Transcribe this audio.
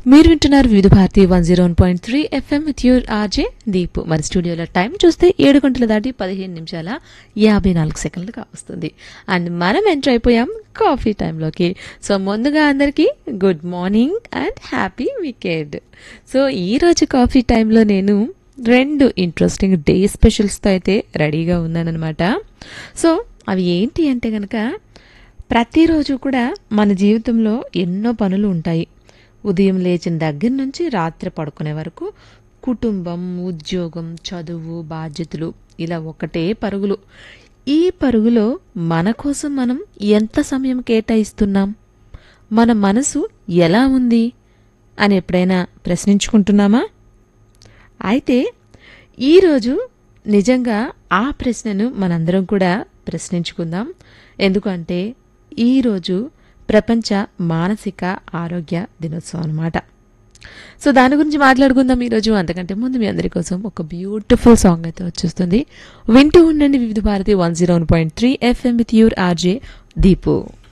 మీరు వింటున్నారు Vividh Bharati one zero one point three FM with your RJ Deep మరి స్టూడియోలో టైం చూస్తే ఏడు గంటల దాటి పదిహేను నిమిషాల యాభై నాలుగు సెకండ్లుగా వస్తుంది అండ్ మనం ఎంటర్ అయిపోయాం కాఫీ టైంలోకి సో ముందుగా అందరికీ good morning and happy weekend so ఈరోజు కాఫీ టైంలో నేను రెండు ఇంట్రెస్టింగ్ డే స్పెషల్స్తో అయితే రెడీగా ఉన్నానన్నమాట సో అవి ఏంటి అంటే కనుక ప్రతిరోజు కూడా మన జీవితంలో ఎన్నో పనులు ఉంటాయి ఉదయం లేచిన దగ్గర నుంచి రాత్రి పడుకునే వరకు కుటుంబం ఉద్యోగం చదువు బాధ్యతలు ఇలా ఒకటే పరుగులు ఈ పరుగులో మన కోసం మనం ఎంత సమయం కేటాయిస్తున్నాం మన మనసు ఎలా ఉంది అని ఎప్పుడైనా ప్రశ్నించుకుంటున్నామా అయితే ఈరోజు నిజంగా ఆ ప్రశ్నను మనందరం కూడా ప్రశ్నించుకుందాం ఎందుకంటే ఈరోజు ప్రపంచ మానసిక ఆరోగ్య దినోత్సవం అనమాట సో దాని గురించి మాట్లాడుకుందాం ఈరోజు అంతకంటే ముందు మీ అందరి కోసం ఒక బ్యూటిఫుల్ సాంగ్ అయితే వచ్చేస్తుంది వింటూ ఉండండి Vividh Bharati one zero one point three FM with your RJ Deepu